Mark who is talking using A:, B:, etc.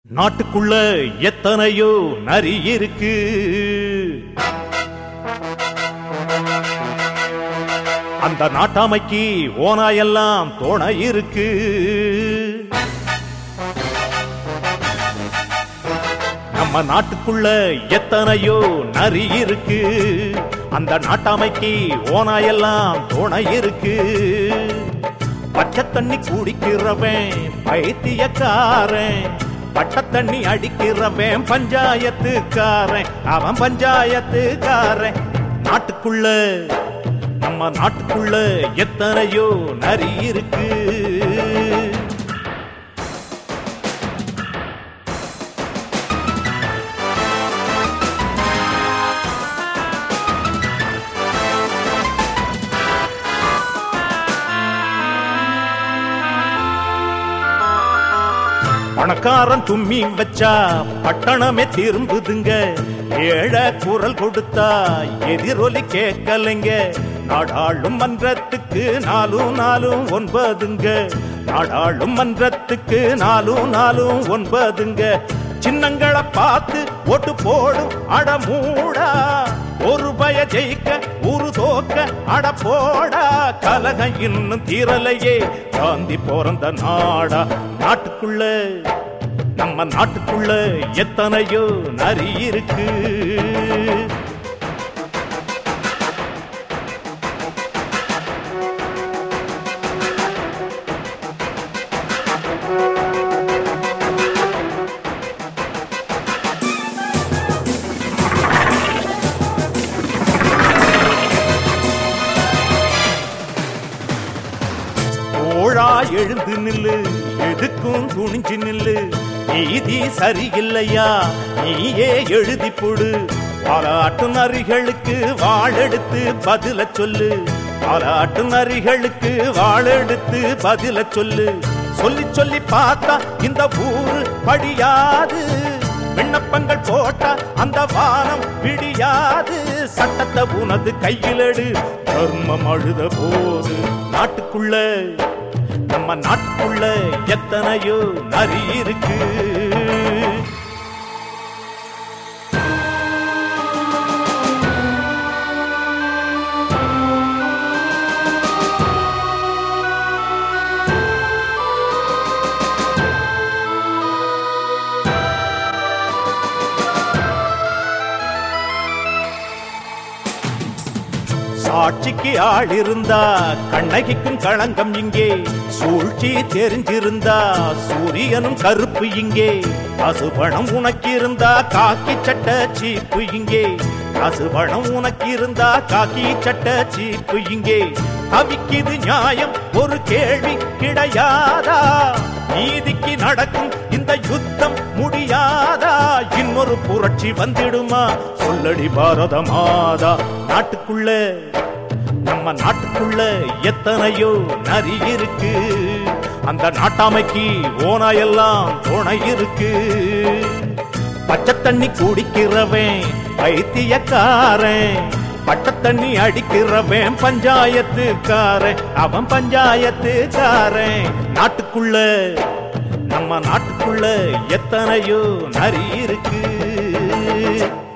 A: நாட்டுக்குள்ள எத்தனையோ நரி இருக்கு அந்த நாட்டாமைக்கு ஓனாயெல்லாம் துணை இருக்கு நம்ம நாட்டுக்குள்ள எத்தனையோ நரி இருக்கு அந்த நாட்டாமைக்கு ஓனாயெல்லாம் துணை இருக்கு பச்சை தண்ணி குடிக்கிறவன் பைத்தியக்காரன் பட்ட தண்ணி அடிக்கிறவன் பஞ்சாயத்துக்காரன் அவன் பஞ்சாயத்துக்காரன் நாட்டுக்குள்ள நம்ம நாட்டுக்குள்ள எத்தனையோ நரி இருக்கு பணக்காரன் தும்மி வச்சா பட்டணமே திரும்புதுங்க ஏழை குரல் கொடுத்தா எதிரொலி கேட்கலைங்க நாடாளும் மன்றத்துக்கு நாலும் நாலும் ஒன்பதுங்க நாடாளும் மன்றத்துக்கு நாலும் நாலும் ஒன்பதுங்க சின்னங்களை பார்த்து ஓட்டு போடும் அடமூடா ஒரு பய ஜெயிக்க ஒரு தோக்க அட போடா கலகம் இன்னும் தீரலையே காந்தி பிறந்த நாடா நாட்டுக்குள்ள நம்ம நாட்டுக்குள்ள எத்தனையோ நரி இருக்கு ஓழா எழுந்து நில்லு எதுக்கும் துணிஞ்சு நில்லு நீதி சரியில்லையா நீயே எழுதி போடு பாராட்டு நரிகளுக்கு வாழெடுத்து பதில சொல்லு பாராட்டு நரிகளுக்கு வாழெடுத்து பதில சொல்லு சொல்லி சொல்லி பார்த்தா இந்த ஊரு படியாது விண்ணப்பங்கள் போட்டா அந்த வானம் விடியாது சட்டத்தை உனது கையிலடு தர்மம் அழுத போது நாட்டுக்குள்ள நம்ம நாட்டுக்குள்ள எத்தனையோ நரி இருக்கு சாட்சிக்கு ஆள் இருந்தா கண்ணகிக்கும் களங்கம் இங்கே சூழ்ச்சி தெரிஞ்சிருந்தா சூரியனும் கருப்பு இங்கே பசுபணம் உனக்கு இருந்தா காக்கி சட்ட சீப்பு இங்கே பசுபணம் உனக்கு இருந்தா காக்கி சட்ட சீப்பு இங்கே தவிக்குது நியாயம் ஒரு கேள்வி கிடையாதா நீதிக்கு நடக்கும் இந்த யுத்தம் முடியாதா இன்னொரு புரட்சி வந்திடுமா சொல்லடி பாரத மாதா நாட்டுக்குள்ள நம்ம நாட்டுக்குள்ள எத்தனையோ நரி இருக்கு அந்த நாட்டாமைக்கு ஓனாயெல்லாம் துணை இருக்கு பச்சை தண்ணி குடிக்கிறவன் பைத்தியக்காரன் பட்ட தண்ணி அடிக்கிறவன் பஞ்சாயத்துக்காரன் அவன் பஞ்சாயத்துக்காரன் நாட்டுக்குள்ள நம்ம நாட்டுக்குள்ள எத்தனையோ நரி இருக்கு